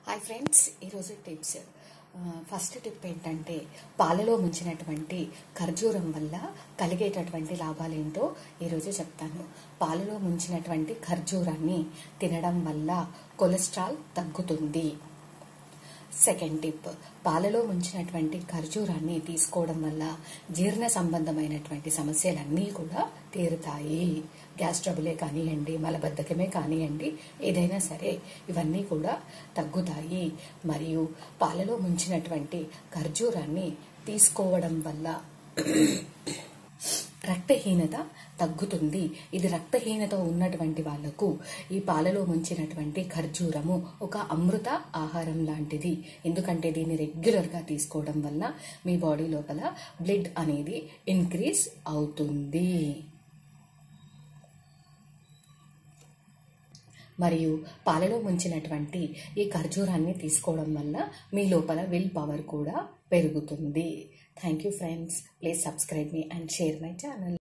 hi friends ఈరోజు tips uh, first tip ఏంటంటే పాలలో ముంచినటువంటి ఖర్జూరం వల్ల కలిగేటటువంటి లాభాలేంటో ఈరోజు చెప్తాను పాలలో ముంచినటువంటి ఖర్జూరాన్ని తినడం వల్ల కొలెస్ట్రాల్ తగ్గుతుంది సెకండ్ టిప్ పాలలో ముంచినటువంటి ఖర్జూరాన్ని తీసుకోవడం వల్ల జీర్ణ సంబంధమైనటువంటి సమస్యలన్నీ కూడా తీరుతాయి గ్యాస్ ట్రబులే కానివ్వండి మలబద్ధకమే కానివ్వండి ఏదైనా సరే ఇవన్నీ కూడా తగ్గుతాయి మరియు పాలలో ముంచినటువంటి ఖర్జూరాన్ని తీసుకోవడం వల్ల రక్తహీనత తగ్గుతుంది ఇది రక్తహీనత ఉన్నటువంటి వాళ్లకు ఈ పాలలో ముంచినటువంటి ఖర్జూరము ఒక అమృత ఆహారం లాంటిది ఎందుకంటే దీన్ని రెగ్యులర్గా తీసుకోవడం వల్ల మీ బాడీ లోపల బ్లడ్ అనేది ఇంక్రీజ్ అవుతుంది మరియు పాలలో ముంచినటువంటి ఈ ఖర్జూరాన్ని తీసుకోవడం వల్ల మీ లోపల విల్ పవర్ కూడా పెరుగుతుంది thank you friends please subscribe మీ అండ్ షేర్ మై ఛానల్